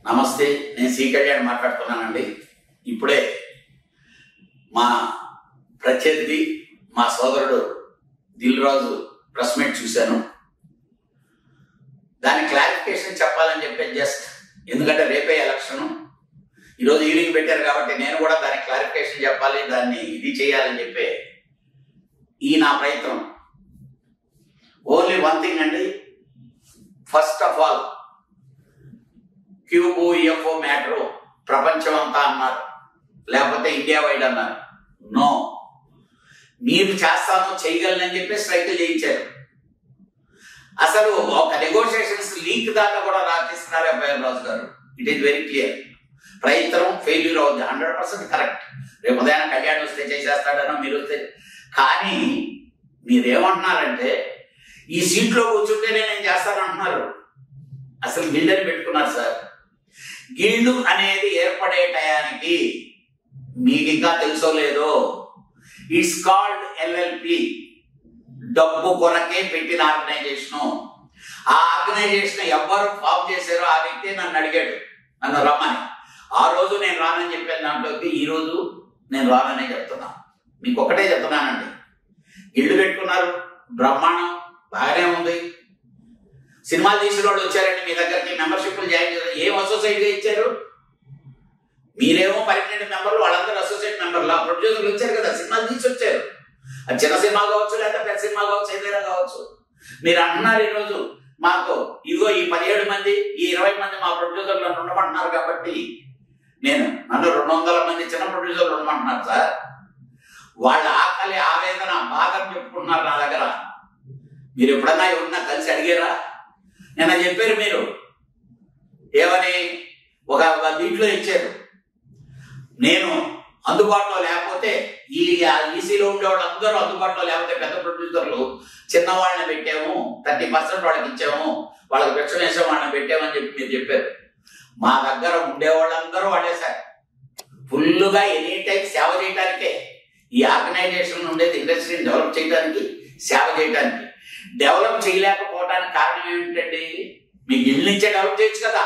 నమస్తే నేను సి కళ్యాణ్ మాట్లాడుతున్నానండి ఇప్పుడే మా ప్రత్యర్థి మా సోదరుడు దిల్ రాజు ప్రెస్ మీట్ చూశాను దాని క్లారిఫికేషన్ చెప్పాలని చెప్పి జస్ట్ ఎందుకంటే రేపే ఎలక్షన్ ఈరోజు ఈవినింగ్ పెట్టారు కాబట్టి నేను కూడా దానికి క్లారిఫికేషన్ చెప్పాలి దాన్ని ఇది చేయాలని చెప్పి ఈ నా ప్రయత్నం ఓన్లీ వన్ థింగ్ అండి ఫస్ట్ ఆఫ్ ఆల్ క్యూబు యుఎఫ్ఓ మ్యాటర్ ప్రపంచం అంతా అన్నారు లేకపోతే ఇండియా వైడ్ అన్నారు నో మీరు చేస్తాను చేయగలనని చెప్పి స్ట్రైక్ చేయించారు అసలు ఒక నెగోషియేషన్స్ లీక్ దాకా కూడా రాపిస్తున్నారు అబ్బాయి రాజు గారు ఇట్ ఈస్ వెరీ క్లియర్ ప్రయత్నం ఫెయిల్యూర్ అవుతుంది హండ్రెడ్ పర్సెంట్ కరెక్ట్ రేపు ఉదయం కళ్యాణ్ వస్తే చేసేస్తాడనో మీరు వస్తే కానీ మీరేమంటున్నారంటే ఈ సీట్లో కూర్చుంటేనే నేను చేస్తాను అంటున్నారు అసలు గిల్డని పెట్టుకున్నారు సార్ గిల్డు అనేది ఏర్పడే టయానికి మీకు ఇంకా తెలుసో లేదో ఇట్స్ కాల్డ్ ఎల్ఎల్పి డబ్బు కొరకే పెట్టిన ఆర్గనైజేషన్ ఆ ఆర్గనైజేషన్ ఎవరు ఫామ్ చేశారో ఆ వ్యక్తి నన్ను అడిగాడు నన్ను రమ్మని ఆ రోజు నేను రానని చెప్పాను దాంట్లోకి ఈ రోజు నేను రాననే చెప్తున్నా మీకు ఒకటే చెప్తున్నానండి ఇల్లు పెట్టుకున్నారు బ్రహ్మాండం బాగానే ఉంది సినిమాలు తీసిన వాళ్ళు వచ్చారండి మీ దగ్గరికి మెంబర్షిప్లు జాయిన్ చేశారు ఏం అసోసియేట్గా ఇచ్చారు మీరేమో పర్మనెంట్ మెంబర్లు వాళ్ళందరూ అసోసియేట్ మెంబర్లు ఆ ప్రొడ్యూసర్లు వచ్చారు కదా సినిమాలు తీసి వచ్చారు అది చిన్న సినిమా కావచ్చు లేదా పెద్ద సినిమా కావచ్చు ఏదైనా కావచ్చు మీరు అంటున్నారు ఈరోజు మాకు ఇదిగో ఈ పదిహేడు మంది ఈ ఇరవై మంది మా ప్రొడ్యూసర్లు నన్ను ఉండమంటున్నారు కాబట్టి నేను నన్ను రెండు వందల మంది చిన్న ప్రొడ్యూసర్లు ఉండమంటున్నారు సార్ వాళ్ళ ఆకలి ఆవేదన బాధను చెప్పుకుంటున్నారు నా దగ్గర మీరు ఎప్పుడన్నా ఎవరన్నా కలిసి అడిగారా నిన్న చెప్పారు మీరు ఏమని ఒక దీంట్లో ఇచ్చారు నేను అందుబాటులో లేకపోతే ఈ ఈసీలో ఉండే వాళ్ళు అందరూ అందుబాటులో లేకపోతే పెద్ద ప్రొడ్యూసర్లు చిన్న వాళ్ళని పెట్టాము థర్టీ పర్సెంట్ వాళ్ళకి ఇచ్చాము వాళ్ళకి భిక్షం వేసే వాళ్ళని పెట్టామని చెప్పి మీరు చెప్పారు మా దగ్గర ఉండే వాళ్ళందరూ వాడేశారు ఫుల్గా ఎనీ టైం సేవ చేయడానికే ఈ ఆర్గనైజేషన్ ఉండేది ఇండస్ట్రీని డెవలప్ చేయడానికి సేవ చేయడానికి డెవలప్ చేయలేకపోవడానికి కారణం ఏమిటండి మీకు ఇల్లు నుంచే డెవలప్ చేయొచ్చు కదా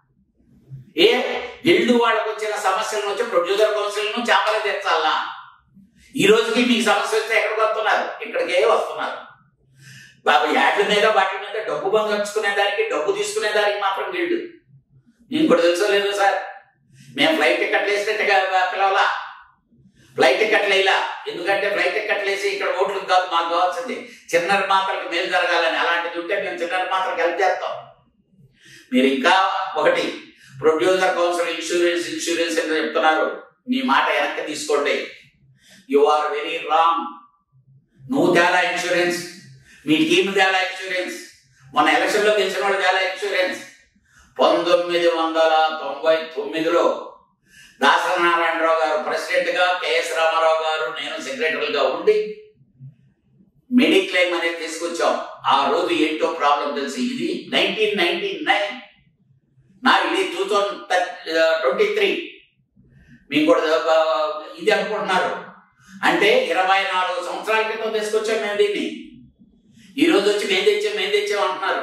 ఏ ఇల్లు వాళ్ళకు వచ్చిన సమస్యలను వచ్చి ప్రొడ్యూసర్ కౌన్సిల్ ను చేపల తెచ్చాలా ఈ రోజుకి మీకు సమస్య వస్తే ఎక్కడికి వస్తున్నారు ఇక్కడికే వస్తున్నారు బాబు యాడ్ల మీద వాటి మీద డబ్బు బంగార్చుకునే దానికి డబ్బు తీసుకునే దానికి మాత్రం గిల్డు నేను కూడా తెలుసో లేదో సార్ మేము ఫ్లైట్ టికెట్లు వేసినట్టుగా పిలవాలా ఫ్లైట్ టికెట్లు వేయాల ఎందుకంటే ఫ్లైట్ టికెట్లు వేసి ఇక్కడ ఓట్లు కాదు మాకు కావాల్సింది చిన్న నిర్మాతలకు మేలు జరగాలని అలాంటిది ఉంటే మేము చిన్న నిర్మాతలకు హెల్ప్ చేస్తాం మీరు ఇంకా ఒకటి ప్రొడ్యూసర్ కౌన్సిల్ ఇన్సూరెన్స్ ఇన్సూరెన్స్ అని చెప్తున్నారు మీ మాట వెనక్కి తీసుకోండి యు ఆర్ వెరీ రాంగ్ నువ్వు తేలా ఇన్సూరెన్స్ మీ టీం తేలా ఇన్సూరెన్స్ మన ఎలక్షన్లో గెలిచిన వాళ్ళు తేలా ఇన్సూరెన్స్ పంతొమ్మిది వందల తొంభై తొమ్మిదిలో దాసర నారాయణరావు గారు ప్రెసిడెంట్ గా కెఎస్ రామారావు గారు నేను సెక్రటరీగా ఉండి మెడిక్లెయిమ్ అనేది తీసుకొచ్చాం ఆ రోజు ఏంటో ప్రాబ్లం తెలిసి ఇది నైన్టీన్ నైన్టీ నైన్ నా ఇది టూ థౌజండ్ ట్వంటీ త్రీ మీకు కూడా ఇది అనుకుంటున్నారు అంటే ఇరవై నాలుగు సంవత్సరాల క్రితం తీసుకొచ్చాం మేము దీన్ని ఈ రోజు వచ్చి మేము తెచ్చాం మేము తెచ్చాం అంటున్నారు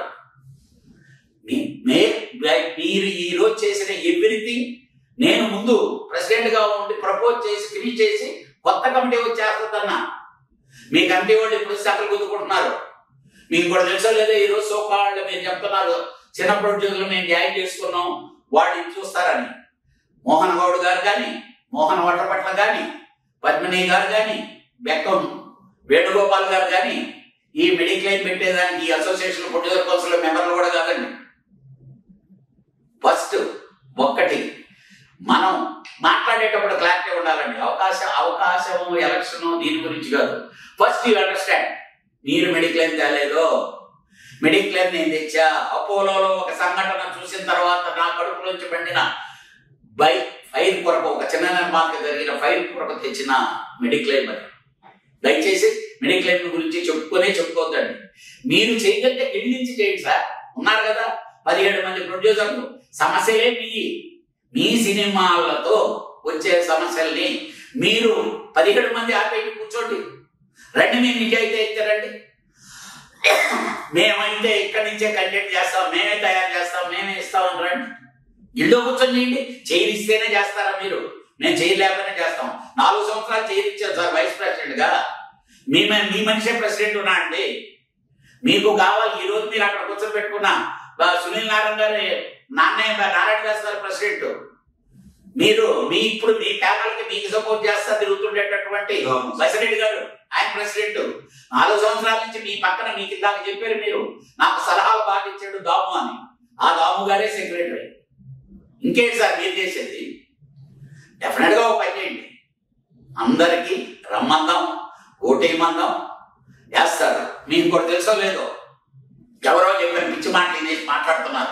మీరు ఈ రోజు చేసిన ఎవ్రీథింగ్ నేను ముందు ప్రెసిడెంట్ గా ఉండి ప్రపోజ్ చేసి ఫినిష్ చేసి కొత్త కమిటీ వచ్చేస్తుందన్నా మీ కమిటీ వాళ్ళు ఇప్పుడు సకలు గుద్దుకుంటున్నారు మీకు కూడా తెలుసో లేదో ఈ రోజు సోకాళ్ళు మీరు చెప్తున్నారు చిన్న ప్రొడ్యూసర్లు మేము జాయిన్ చేసుకున్నాం వాళ్ళు ఇది చూస్తారని మోహన్ గౌడ్ గారు కానీ మోహన్ వడ్రపట్ల కానీ పద్మిని గారు కానీ బెక్కం వేణుగోపాల్ గారు కానీ ఈ మెడిక్లెయిమ్ పెట్టేదానికి ఈ అసోసియేషన్ ప్రొడ్యూసర్ కౌన్సిల్ మెంబర్లు కూడా కాదండి ఫస్ట్ ఒక్కటి మనం మాట్లాడేటప్పుడు క్లారిటీ ఉండాలండి అవకాశం అవకాశం ఎలక్షన్ దీని గురించి కాదు ఫస్ట్ యూ అండర్స్టాండ్ మీరు మెడిక్లెయిమ్ తేలేదో మెడిక్లెయిమ్ నేను తెచ్చా అపోలోలో ఒక సంఘటన చూసిన తర్వాత నా కడుపులోంచి పండిన బై ఫైర్ కొరకు ఒక చిన్న నిర్మాణకు జరిగిన ఫైర్ కొరకు తెచ్చిన మెడిక్లెయిమ్ అది దయచేసి మెడిక్లెయిమ్ గురించి చెప్పుకునే చెప్పుకోవద్దండి మీరు చేయగలిగితే గిడి నుంచి చేయండి సార్ ఉన్నారు కదా పదిహేడు మంది ప్రొడ్యూసర్లు సమస్యలే మీ మీ సినిమాలతో వచ్చే సమస్యల్ని మీరు పదిహేడు మంది ఆపేసి కూర్చోండి రండి మేము నిజాయితీ అయితే రండి మేమైతే ఇక్కడి నుంచే కంటెంట్ చేస్తాం మేమే తయారు చేస్తాం మేమే ఇస్తామని రండి ఇల్లు కూర్చొని చేయండి చైర్ ఇస్తేనే చేస్తారా మీరు నేను చైర్ లేకపోయినా చేస్తాం నాలుగు సంవత్సరాలు చైర్ ఇచ్చారు సార్ వైస్ ప్రెసిడెంట్ గా మీ మ- మీ మనిషే ప్రెసిడెంట్ ఉన్నా అండి మీకు కావాలి ఈ రోజు మీరు అక్కడ కూర్చొని పెట్టుకున్న బా- సునీల్ నారాయణ గారి నాన్నయ్య బా- నారాయణ దాస్ గారు ప్రెసిడెంట్ మీరు మీ ఇప్పుడు మీ ప్యానల్ కి మీకు సపోర్ట్ చేస్తా తిరుగుతుండేటటువంటి అవును. బసిరెడ్డి గారు ఆయన ప్రెసిడెంట్ నాలుగు సంవత్సరాల నుంచి మీ పక్కన మీకు ఇందాక చెప్పారు మీరు నాకు సలహాలు బాగా ఇచ్చాడు దాము అని ఆ దాము గారే సెక్రటరీ ఇంకేంటి సార్ మీరు చేసేది డెఫినెట్ గా ఒక పని చేయండి అందరికీ రమ్మందాం ఓటేయమందాం వేస్తారు మీకు కూడా తెలుసో లేదో ఎవరో చెప్పారు పిచ్చి మాటలు వినేసి మాట్లాడుతున్నారు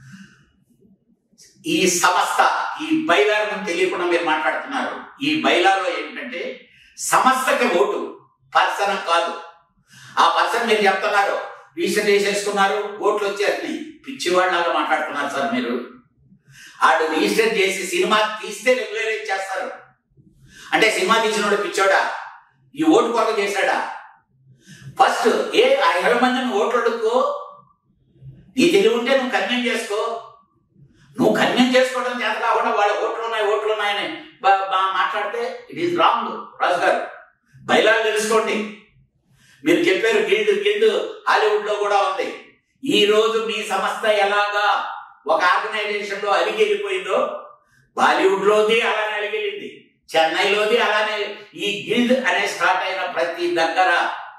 ఈ సంస్థ ఈ బైలాలను తెలియకుండా మీరు మాట్లాడుతున్నారు ఈ బైలాలో ఏంటంటే సంస్థకి ఓటు పర్సన్ కాదు ఆ పర్సన్ మీరు చెప్తున్నారు రీసెంట్ వేసేసుకున్నారు ఓట్లు వచ్చేస్తున్నాయి పిచ్చివాళ్ళగా మాట్లాడుతున్నారు సార్ మీరు ఆడు రిజిస్టర్ చేసి సినిమా తీస్తే రెగ్యులరైజ్ చేస్తారు అంటే సినిమా తీసినోడు పిచ్చోడా ఈ ఓటు కొరకు చేశాడా ఫస్ట్ ఏ ఆ ఇరవై మందిని ఓట్లు అడుక్కో నీ తెలివి ఉంటే నువ్వు కన్వీన్ చేసుకో నువ్వు కన్వీన్ చేసుకోవడం చేత కాకుండా వాళ్ళ ఓట్లు ఉన్నాయి ఓట్లు ఉన్నాయని బా- బా- మాట్లాడితే ఇట్ ఈస్ రాంగ్ రాజు గారు బయలాలు తెలుసుకోండి మీరు చెప్పారు గిల్డ్ గిల్డ్ హాలీవుడ్ లో కూడా ఉంది ఈ రోజు మీ సంస్థ ఎలాగా ఒక ఆర్గనైజేషన్ లో అలిగెళ్ళిపోయిందో బాలీవుడ్ లోది అలానే అలిగెళ్ళింది చెన్నైలోది అలానే ఈ గిల్డ్ అనే స్టార్ట్ అయిన ప్రతి దగ్గర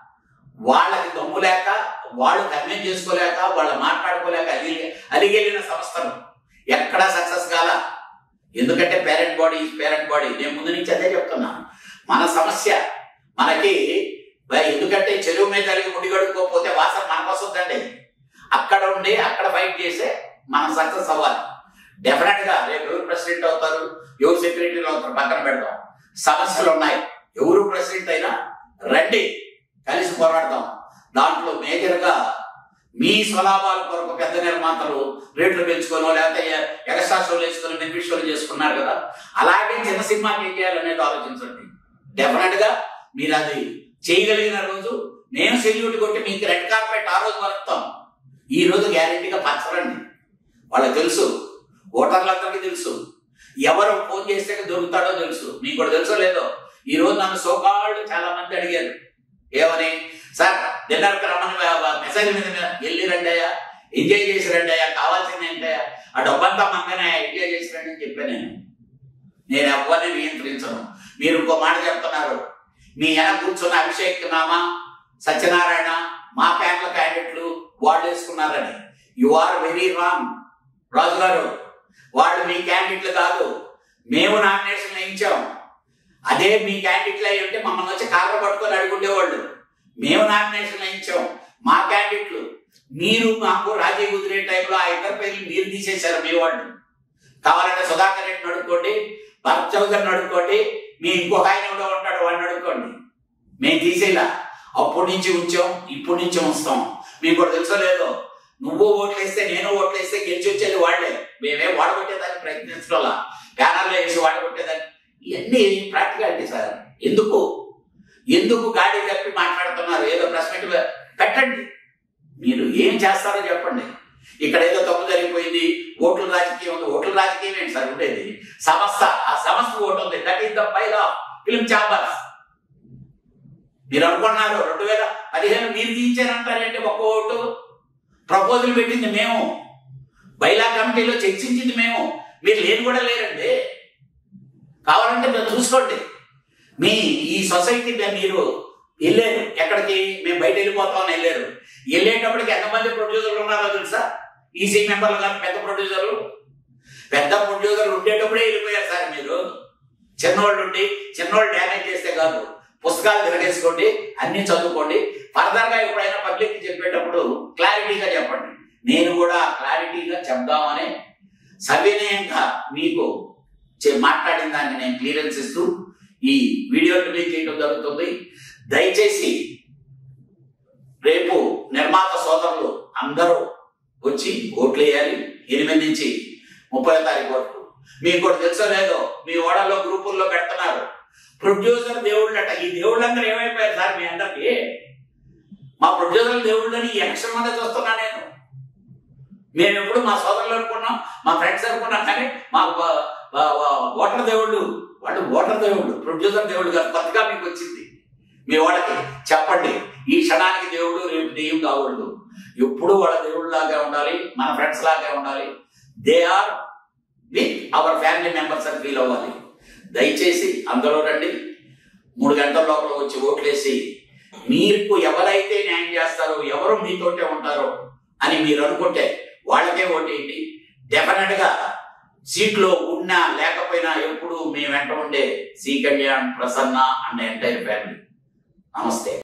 వాళ్ళకి దమ్ము లేక వాళ్ళు కన్వీన్ చేసుకోలేక వాళ్ళు మాట్లాడుకోలేక అలిగి అలిగెళ్ళిన సంస్థలు ఎక్కడా సక్సెస్ కాల ఎందుకంటే parent body is parent body నేను ముందు నుంచి అదే చెప్తున్నా మన సమస్య మనకి బ- ఎందుకంటే చెరువు మీద కలిగి ముడి కడుక్కోకపోతే వాసన మనకు వస్తుందండి అక్కడ ఉండి అక్కడ ఫైట్ చేసే మనం సక్సెస్ అవ్వాలి డెఫినెట్ గా రేపు ఎవరు ప్రెసిడెంట్ అవుతారు ఎవరు సెక్రటరీలు అవుతారు పక్కన పెడదాం సమస్యలు ఉన్నాయి ఎవరు ప్రెసిడెంట్ అయినా రండి కలిసి పోరాడదాం దాంట్లో మేజర్ గా మీ స్వలాభాల కొరకు పెద్ద నిర్మాతలు రేట్లు పెంచుకోనో లేకపోతే ఎక్స్ట్రా షోలు వేసుకొని బెనిఫిట్ షోలు చేసుకున్నారు కదా అలాగే చిన్న సినిమాకి ఏం చేయాలనేది ఆలోచించండి డెఫినెట్ గా మీరు అది చేయగలిగిన రోజు నేను సెల్యూట్ కొట్టి మీకు రెడ్ కార్పెట్ ఆ రోజు వరుస్తాం ఈ రోజు గ్యారెంటీగా పంచరండి వాళ్ళకి తెలుసు ఓటర్లందరికీ తెలుసు ఎవరు ఫోన్ చేస్తే దొరుకుతాడో తెలుసు మీకు కూడా తెలుసో లేదో ఈ రోజు నన్ను సోకాళ్ళు చాలా మంది అడిగారు ఏమని సార్ డిన్నర్కి రమ్మని మెసేజ్ మీద వెళ్ళి రండి అయ్యా ఎంజాయ్ చేసి రండి అయ్యా కావాల్సింది ఏంటయ్యా ఆ డబ్బంతా మనకనే ఎంజాయ్ చేసి రండి అని చెప్పాను నేను నేను ఎవరిని నియంత్రించను మీరు ఇంకో మాట చెప్తున్నారు మీ వెనక కూర్చున్న అభిషేక్ నామ సత్యనారాయణ మా ప్యాన్ల క్యాండిడేట్లు వాళ్ళు వేసుకున్నారని you are very wrong Raju గారు వాళ్ళు మీ క్యాండిడేట్లు కాదు మేము నామినేషన్ వేయించాం అదే మీ క్యాండిడేట్లు అయి ఉంటే మమ్మల్ని వచ్చి కాళ్ళ పట్టుకొని అడుగుండేవాళ్ళు మేము నామినేషన్ వేయించాం మా క్యాండిడేట్లు మీరు మాకు రాజీ కుదిరే టైంలో ఆ ఇద్దరు పేర్లు మీరు తీసేశారు మీ వాళ్ళు కావాలంటే సుధాకర్ రెడ్డిని అడుక్కోండి భరత్ చౌదరిని అడుక్కోండి మీ ఇంకొక ఆయన కూడా ఉంటాడు వాడిని అడుక్కోండి మేము తీసేలా అప్పటి నుంచి ఉంచాం ఇప్పటి నుంచి ఉంచుతాం మీకు కూడా తెలుసో లేదో నువ్వు ఓట్లేస్తే నేను ఓట్లేస్తే గెలిచి వచ్చేది వాళ్లే మేమేం వాడగొట్టేదాన్ని ప్రయత్నించడం ప్యానల్లో వేసి వాడగొట్టేదాన్ని ఇవన్నీ ప్రాక్టికాలిటీ సార్ ఎందుకు ఎందుకు గాడి తప్పి మాట్లాడుతున్నారు ఏదో ప్రెస్ మీట్ పెట్టండి మీరు ఏం చేస్తారో చెప్పండి ఇక్కడ ఏదో తప్పు జరిగిపోయింది ఓట్ల రాజకీయం ఉంది ఓట్ల రాజకీయం ఏంటి సార్ ఉండేది సంస్థ ఆ సంస్థ ఓటు ఉంది that is the bylaw of film chambers మీరు అనుకున్నారు రెండు వేల పదిహేను మీరు తీయించారంటారంటే ఒక్క ఓటు ప్రపోజల్ పెట్టింది మేము బైలా కమిటీలో చర్చించింది మేము మీరు లేని కూడా లేరండి కావాలంటే మీరు చూసుకోండి మీ ఈ సొసైటీ మీద మీరు వెళ్ళారు ఎక్కడికి మేము బయట వెళ్ళిపోతామని వెళ్ళారు వెళ్ళేటప్పటికి ఎంతమంది ప్రొడ్యూసర్లు ఉన్నారో తెలుసా ఈసీ మెంబర్లు కాదు పెద్ద ప్రొడ్యూసర్లు పెద్ద ప్రొడ్యూసర్లు ఉండేటప్పుడే వెళ్ళిపోయారు సార్ మీరు చిన్నోళ్ళు ఉండి చిన్నోళ్ళు డ్యామేజ్ చేస్తే కాదు పుస్తకాలు తిరగేసుకోండి అన్ని చదువుకోండి ఫర్దర్ గా ఎప్పుడైనా పబ్లిక్ చెప్పేటప్పుడు క్లారిటీగా చెప్పండి నేను కూడా క్లారిటీగా చెప్దామని సవినయంగా మీకు చే- మాట్లాడిన దాన్ని నేను క్లియరెన్స్ ఇస్తూ ఈ వీడియో రిలీజ్ చేయడం జరుగుతుంది దయచేసి రేపు నిర్మాత సోదరులు అందరూ వచ్చి ఓట్లు వేయాలి ఎనిమిది నుంచి ముప్పై తారీఖు వరకు మీకు కూడా తెలుసో లేదో మీ ఓడల్లో గ్రూపుల్లో పెడుతున్నారు ప్రొడ్యూసర్ దేవుళ్ళట ఈ దేవుళ్ళందరూ ఏమైపోయారు సార్ మీ అందరికి మా ప్రొడ్యూసర్ దేవుళ్ళని ఈ ఎలక్షన్ మీద చూస్తున్నా నేను మేము ఎప్పుడు మా సోదరులు అనుకున్నాం మా ఫ్రెండ్స్ అనుకున్నాం కానీ మా వా- వా- వా- ఓటర్ దేవుళ్ళు వాళ్ళు ఓటర్ దేవుళ్ళు ప్రొడ్యూసర్ దేవుళ్ళు కాదు కొత్తగా మీకు వచ్చింది మీ వాళ్ళకి చెప్పండి ఈ క్షణానికి దేవుడు రేపు దెయ్యం కాకూడదు ఎప్పుడు వాళ్ళ దేవుడు లాగా ఉండాలి మన ఫ్రెండ్స్ లాగా ఉండాలి they are with our family members అని ఫీల్ అవ్వాలి దయచేసి అందరూ రండి మూడు గంటల లోపల వచ్చి ఓట్లేసి మీకు ఎవరైతే న్యాయం చేస్తారో ఎవరు మీతోటే ఉంటారో అని మీరు అనుకుంటే వాళ్ళకే ఓటేయండి డెఫినెట్ గా సీట్లో ఉన్నా లేకపోయినా ఎప్పుడు మీ వెంట ఉండే C Kalyan Prasanna and entire family నమస్తే